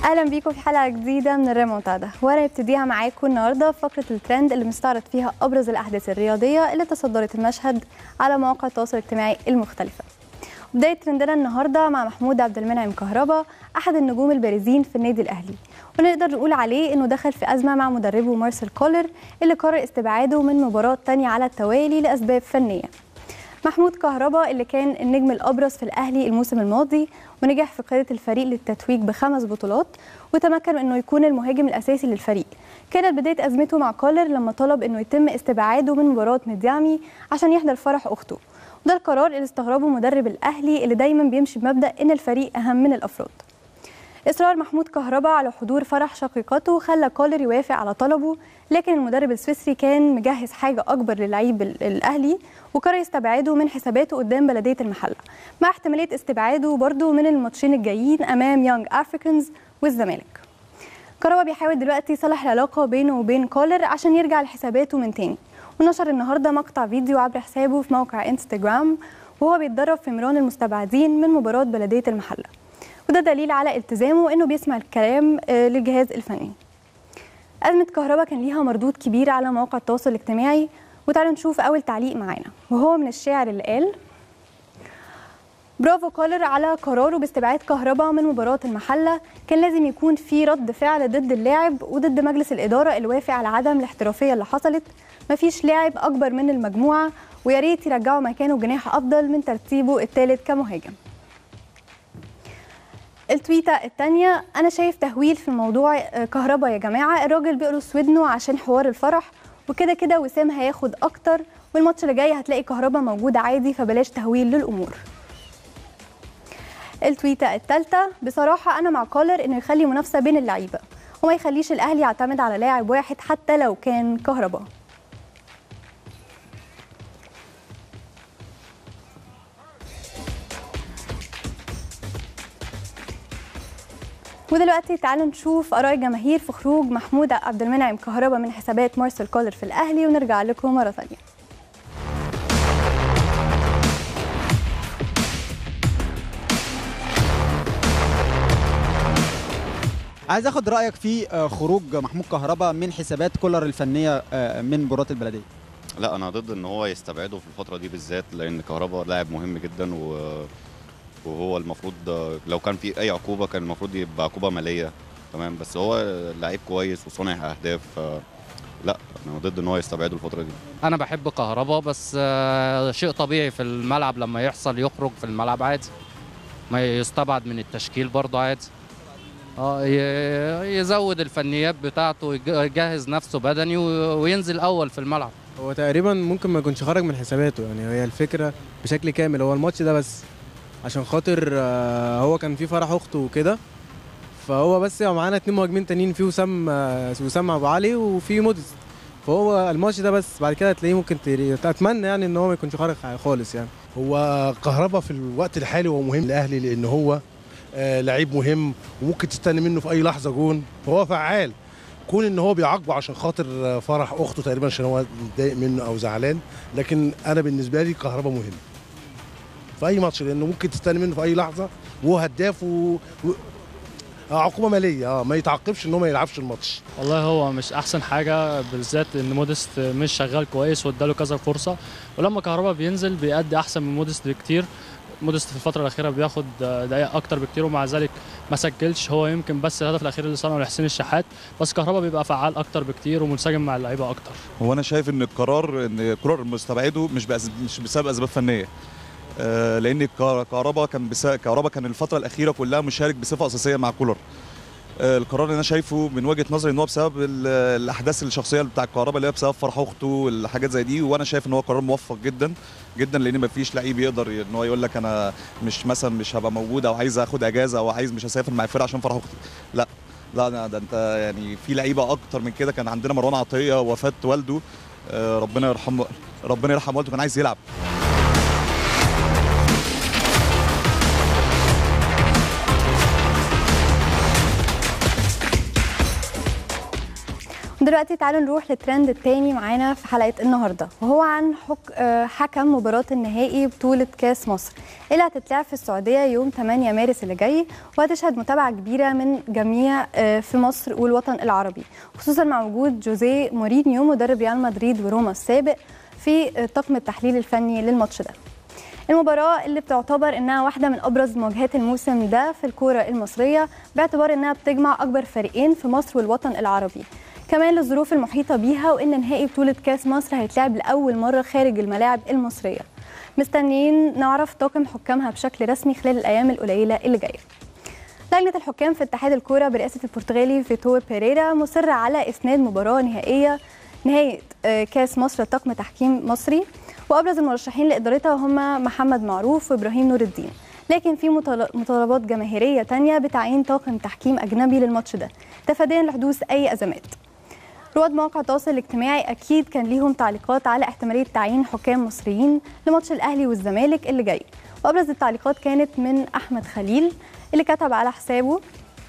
اهلا بيكم في حلقه جديده من الريمونتادا وانا ابتديها معاكم النهارده فقره الترند اللي بنستعرض فيها ابرز الاحداث الرياضيه اللي تصدرت المشهد على مواقع التواصل الاجتماعي المختلفه بدايه ترندنا النهارده مع محمود عبد المنعم كهربا احد النجوم البارزين في النادي الاهلي ونقدر نقول عليه انه دخل في ازمه مع مدربه مارسيل كولر اللي قرر استبعاده من مباراه تانية على التوالي لاسباب فنيه محمود كهربا اللي كان النجم الابرز في الاهلي الموسم الماضي ونجح في قياده الفريق للتتويج بخمس بطولات وتمكن من انه يكون المهاجم الاساسي للفريق كانت بدايه ازمته مع كولر لما طلب انه يتم استبعاده من مباراه ميديامي عشان يحضر فرح اخته وده القرار اللي استغربه مدرب الاهلي اللي دايما بيمشي بمبدا ان الفريق اهم من الافراد اصرار محمود كهربا على حضور فرح شقيقته خلى كولر يوافق على طلبه لكن المدرب السويسري كان مجهز حاجه اكبر للعيب الاهلي وقرر يستبعده من حساباته قدام بلديه المحله مع احتماليه استبعاده برضه من الماتشين الجايين امام يونج افريكانز والزمالك كهربا بيحاول دلوقتي يصلح العلاقه بينه وبين كولر عشان يرجع لحساباته من تاني ونشر النهارده مقطع فيديو عبر حسابه في موقع انستجرام وهو بيتدرب في ميران المستبعدين من مباراه بلديه المحله وده دليل على التزامه انه بيسمع الكلام للجهاز الفني أزمة كهربا كان ليها مردود كبير على مواقع التواصل الاجتماعي وتعالوا نشوف أول تعليق معانا وهو من الشاعر اللي قال برافو كولر على قراره باستبعاد كهربا من مباراة المحلة كان لازم يكون في رد فعل ضد اللاعب وضد مجلس الإدارة اللي وافق على عدم الاحترافية اللي حصلت مفيش لاعب أكبر من المجموعة ويا ريت يرجعوا مكانه جناح أفضل من ترتيبه الثالث كمهاجم التويته الثانيه انا شايف تهويل في الموضوع كهربا يا جماعه الراجل بيقرص ودنه عشان حوار الفرح وكده كده وسام هياخد اكتر والماتش اللي جاي هتلاقي كهربا موجود عادي فبلاش تهويل للامور التويته الثالثه بصراحه انا مع كولر انه يخلي منافسه بين اللعيبه وما يخليش الاهلي يعتمد على لاعب واحد حتى لو كان كهربا ودلوقتي تعالوا نشوف اراء الجماهير في خروج محمود عبد المنعم كهربا من حسابات مارسيل كولر في الاهلي ونرجع لكم مره ثانيه عايز اخد رايك في خروج محمود كهربا من حسابات كولر الفنيه من مباراه البلديه لا انا ضد ان هو يستبعده في الفتره دي بالذات لان كهربا لاعب مهم جدا و وهو المفروض لو كان في اي عقوبه كان المفروض يبقى عقوبه ماليه تمام بس هو لعيب كويس وصانع اهداف لا انا ضد ان هو يستبعده الفتره دي انا بحب كهربا بس شيء طبيعي في الملعب لما يحصل يخرج في الملعب عادي ما يستبعد من التشكيل برضه عادي اه يزود الفنيات بتاعته يجهز نفسه بدني وينزل اول في الملعب هو تقريبا ممكن ما يكونش خرج من حساباته يعني هي الفكره بشكل كامل هو الماتش ده بس عشان خاطر هو كان في فرح اخته وكده فهو بس معانا اتنين مهاجمين تانيين في وسام وسام ابو علي وفي موديس فهو الماتش ده بس بعد كده هتلاقيه ممكن اتمنى يعني ان هو ما يكونش خارج خالص يعني هو كهربا في الوقت الحالي هو مهم للاهلي لان هو آه لعيب مهم وممكن تستنى منه في اي لحظه جون فهو فعال كون ان هو بيعاقبه عشان خاطر فرح اخته تقريبا عشان هو متضايق منه او زعلان لكن انا بالنسبه لي كهربا مهم في اي ماتش لانه ممكن تستنى منه في اي لحظه وهو هداف و... و... عقوبه ماليه اه ما يتعاقبش ان هو ما يلعبش الماتش والله هو مش احسن حاجه بالذات ان موديست مش شغال كويس واداله كذا فرصه ولما كهربا بينزل بيأدي احسن من موديست بكتير موديست في الفتره الاخيره بياخد دقائق اكتر بكتير ومع ذلك ما سجلش هو يمكن بس الهدف الاخير اللي صنعه لحسين الشحات بس كهربا بيبقى فعال اكتر بكتير ومنسجم مع اللعيبه اكتر هو انا شايف ان القرار ان كولر مستبعده مش مش بسبب اسباب فنيه لان كهربا كان بس... كهربا كان الفتره الاخيره كلها مشارك بصفه اساسيه مع كولر القرار اللي انا شايفه من وجهه نظري ان هو بسبب الاحداث الشخصيه بتاع الكهرباء اللي هي بسبب فرح اخته والحاجات زي دي وانا شايف ان هو قرار موفق جدا جدا لان ما فيش لعيب يقدر ان هو يقول لك انا مش مثلا مش هبقى موجود او عايز اخد اجازه او عايز مش هسافر مع الفرقه عشان فرح اختي لا لا ده انت يعني في لعيبه اكتر من كده كان عندنا مروان عطيه وفاه والده ربنا يرحمه ربنا يرحم والده كان عايز يلعب دلوقتي تعالوا نروح للترند التاني معانا في حلقة النهاردة وهو عن حك... آه، حكم مباراة النهائي بطولة كاس مصر اللي هتتلعب في السعودية يوم 8 مارس اللي جاي وهتشهد متابعة كبيرة من جميع آه، في مصر والوطن العربي خصوصا مع وجود جوزيه مورينيو مدرب ريال مدريد وروما السابق في آه، طاقم التحليل الفني للماتش ده المباراة اللي بتعتبر انها واحدة من ابرز مواجهات الموسم ده في الكورة المصرية باعتبار انها بتجمع اكبر فريقين في مصر والوطن العربي كمان للظروف المحيطة بيها وان نهائي بطولة كاس مصر هيتلعب لأول مرة خارج الملاعب المصرية مستنيين نعرف طاقم حكامها بشكل رسمي خلال الايام القليلة اللي جاية لجنة الحكام في اتحاد الكورة برئاسة البرتغالي فيتور بيريرا مصرة على إسناد مباراة نهائية نهاية آه، كاس مصر لطاقم تحكيم مصري وأبرز المرشحين لإدارتها هم محمد معروف وإبراهيم نور الدين لكن في مطال- مطالبات جماهيرية تانية بتعيين طاقم تحكيم أجنبي للماتش ده تفاديا لحدوث أي أزمات رواد مواقع التواصل الاجتماعي أكيد كان ليهم تعليقات على احتمالية تعيين حكام مصريين لماتش الأهلي والزمالك اللي جاي وأبرز التعليقات كانت من أحمد خليل اللي كتب على حسابه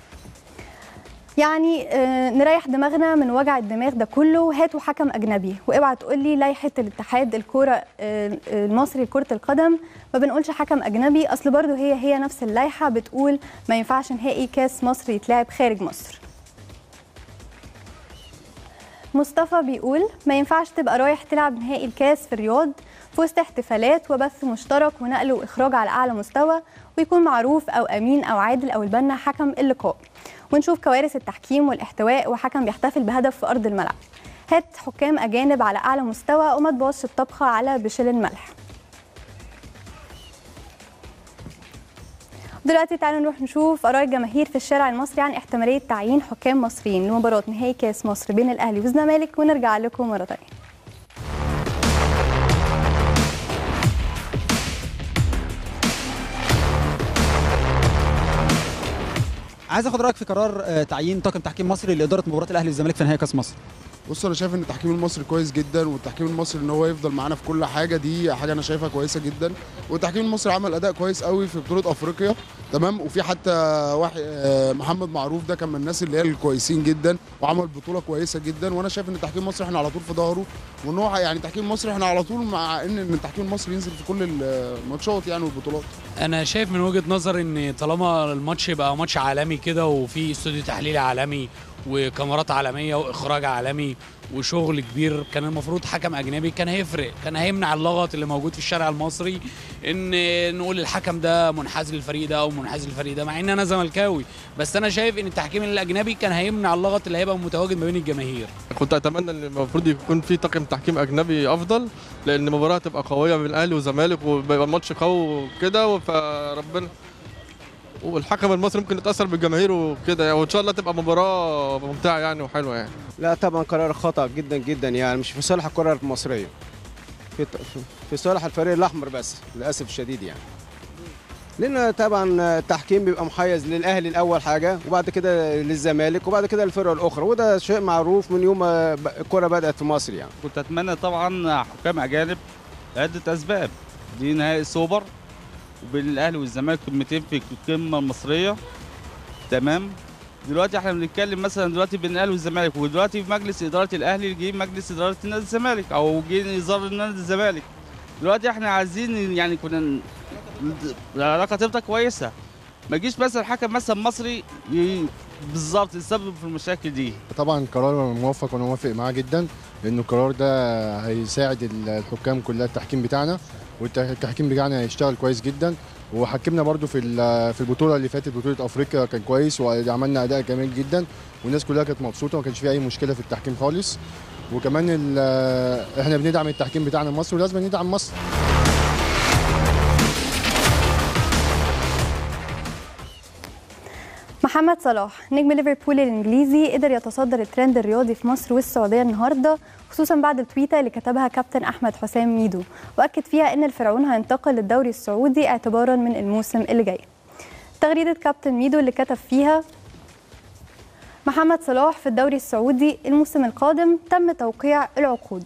يعني آه، نريح دماغنا من وجع الدماغ ده كله هاتوا حكم اجنبي واوعى تقول لي لائحه الاتحاد الكوره آه، المصري لكره القدم ما بنقولش حكم اجنبي اصل برضو هي هي نفس اللائحه بتقول ما ينفعش نهائي كاس مصر يتلعب خارج مصر مصطفى بيقول ما ينفعش تبقى رايح تلعب نهائي الكاس في الرياض في وسط احتفالات وبث مشترك ونقل واخراج على اعلى مستوى ويكون معروف او امين او عادل او البنا حكم اللقاء ونشوف كوارث التحكيم والاحتواء وحكم بيحتفل بهدف في ارض الملعب هات حكام اجانب على اعلى مستوى وما تبوظش الطبخه على بشل الملح دلوقتي تعالوا نروح نشوف اراء الجماهير في الشارع المصري عن احتماليه تعيين حكام مصريين لمباراه نهائي كاس مصر بين الاهلي والزمالك ونرجع لكم مره ثانيه عايز اخد رايك في قرار آه، تعيين طاقم تحكيم مصري لاداره مباراه الاهلي والزمالك في نهائي كاس مصر بص انا شايف ان التحكيم المصري كويس جدا والتحكيم المصري ان هو يفضل معانا في كل حاجه دي حاجه انا شايفها كويسه جدا والتحكيم المصري عمل اداء كويس قوي في بطوله افريقيا تمام وفي حتى واحد آه، محمد معروف ده كان من الناس اللي هي الكويسين جدا وعمل بطوله كويسه جدا وانا شايف ان التحكيم المصري احنا على طول في ظهره وان هو يعني التحكيم المصري احنا على طول مع ان ان التحكيم المصري ينزل في كل الماتشات يعني والبطولات انا شايف من وجهه نظر ان طالما الماتش يبقى ماتش عالمي كده وفي استوديو تحليل عالمي وكاميرات عالميه واخراج عالمي وشغل كبير كان المفروض حكم اجنبي كان هيفرق كان هيمنع اللغط اللي موجود في الشارع المصري ان نقول الحكم ده منحاز للفريق ده او منحاز للفريق ده مع ان انا زملكاوي بس انا شايف ان التحكيم الاجنبي كان هيمنع اللغط اللي هيبقى متواجد ما بين الجماهير كنت اتمنى ان المفروض يكون في طاقم تحكيم اجنبي افضل لان المباراه تبقى قويه بين الاهلي والزمالك وبيبقى الماتش قوي وكده فربنا والحكم المصري ممكن يتاثر بالجماهير وكده يعني وان شاء الله تبقى مباراه ممتعه يعني وحلوه يعني لا طبعا قرار خطأ جدا جدا يعني مش في صالح الكرة المصرية في في صالح الفريق الأحمر بس للأسف الشديد يعني لأن طبعا التحكيم بيبقى محيز للأهلي الأول حاجة وبعد كده للزمالك وبعد كده الفرق الأخرى وده شيء معروف من يوم ما ب- الكرة بدأت في مصر يعني كنت اتمنى طبعا حكام اجانب لعده اسباب دي نهائي سوبر وبين الاهلي والزمالك قمتين في القمه المصريه تمام دلوقتي احنا بنتكلم مثلا دلوقتي بين الاهلي والزمالك ودلوقتي في مجلس اداره الاهلي جه مجلس اداره نادي الزمالك او جه اداره نادي الزمالك دلوقتي احنا عايزين يعني كنا ن- العلاقه تبقى كويسه ما يجيش مثلا حكم مثلا مصري ي- بالظبط يسبب في المشاكل دي طبعا قرار موفق وانا موافق معاه جدا لانه القرار ده هيساعد الحكام كلها التحكيم بتاعنا والتحكيم بتاعنا هيشتغل كويس جدا وحكمنا برضو في ال- في البطوله اللي فاتت بطوله افريقيا كان كويس وعملنا اداء جميل جدا والناس كلها كانت مبسوطه وما كانش في اي مشكله في التحكيم خالص وكمان ال- احنا بندعم التحكيم بتاعنا مصر ولازم ندعم مصر محمد صلاح نجم ليفربول الانجليزي قدر يتصدر الترند الرياضي في مصر والسعوديه النهارده خصوصا بعد التويته اللي كتبها كابتن احمد حسام ميدو واكد فيها ان الفرعون هينتقل للدوري السعودي اعتبارا من الموسم اللي جاي تغريده كابتن ميدو اللي كتب فيها محمد صلاح في الدوري السعودي الموسم القادم تم توقيع العقود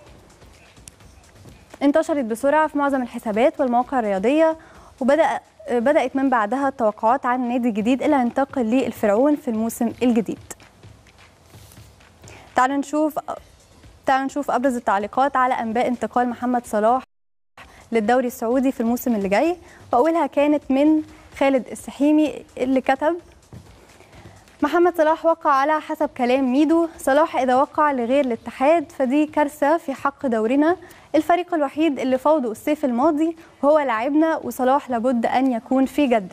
انتشرت بسرعه في معظم الحسابات والمواقع الرياضيه وبدأ بدأت من بعدها التوقعات عن النادي الجديد اللي هينتقل للفرعون في الموسم الجديد تعالوا نشوف تعالوا نشوف ابرز التعليقات على انباء انتقال محمد صلاح للدوري السعودي في الموسم اللي جاي واولها كانت من خالد السحيمي اللي كتب محمد صلاح وقع على حسب كلام ميدو صلاح إذا وقع لغير الاتحاد فدي كارثة في حق دورنا الفريق الوحيد اللي فوضوا الصيف الماضي وهو لاعبنا وصلاح لابد أن يكون في جدة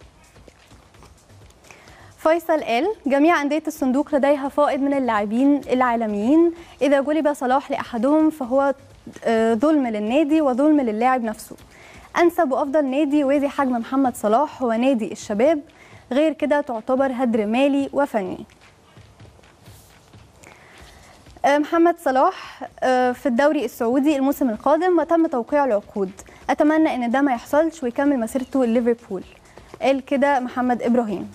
فيصل قال جميع أندية الصندوق لديها فائض من اللاعبين العالميين إذا جلب صلاح لأحدهم فهو آه، ظلم للنادي وظلم للاعب نفسه أنسب وأفضل نادي يوازي حجم محمد صلاح هو نادي الشباب غير كده تعتبر هدر مالي وفني آه، محمد صلاح آه، في الدوري السعودي الموسم القادم وتم توقيع العقود أتمنى إن ده ما يحصلش ويكمل مسيرته ليفربول قال كده محمد إبراهيم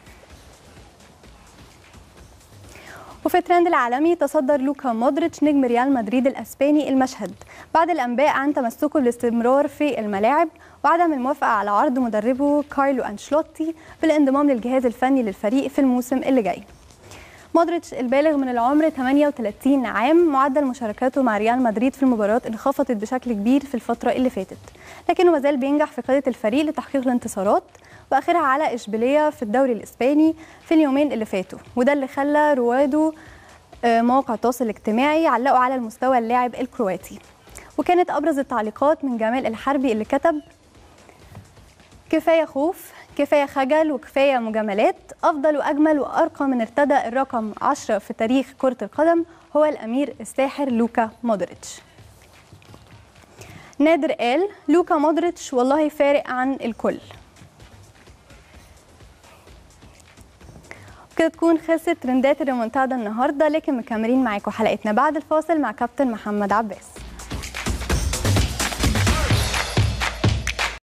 وفي الترند العالمي تصدر لوكا مودريتش نجم ريال مدريد الاسباني المشهد بعد الانباء عن تمسكه بالاستمرار في الملاعب وعدم الموافقه على عرض مدربه كارلو انشلوتي بالانضمام للجهاز الفني للفريق في الموسم اللي جاي مودريتش البالغ من العمر 38 عام معدل مشاركاته مع ريال مدريد في المباريات انخفضت بشكل كبير في الفترة اللي فاتت لكنه مازال بينجح في قيادة الفريق لتحقيق الانتصارات واخرها على اشبيليه في الدوري الاسباني في اليومين اللي فاتوا وده اللي خلى رواده آه، مواقع التواصل الاجتماعي علقوا على المستوى اللاعب الكرواتي وكانت ابرز التعليقات من جمال الحربي اللي كتب كفايه خوف كفايه خجل وكفايه مجاملات افضل واجمل وارقى من ارتدى الرقم 10 في تاريخ كره القدم هو الامير الساحر لوكا مودريتش نادر قال لوكا مودريتش والله فارق عن الكل كده تكون خلصت ترندات الريمونتادا النهارده لكن مكملين معاكم حلقتنا بعد الفاصل مع كابتن محمد عباس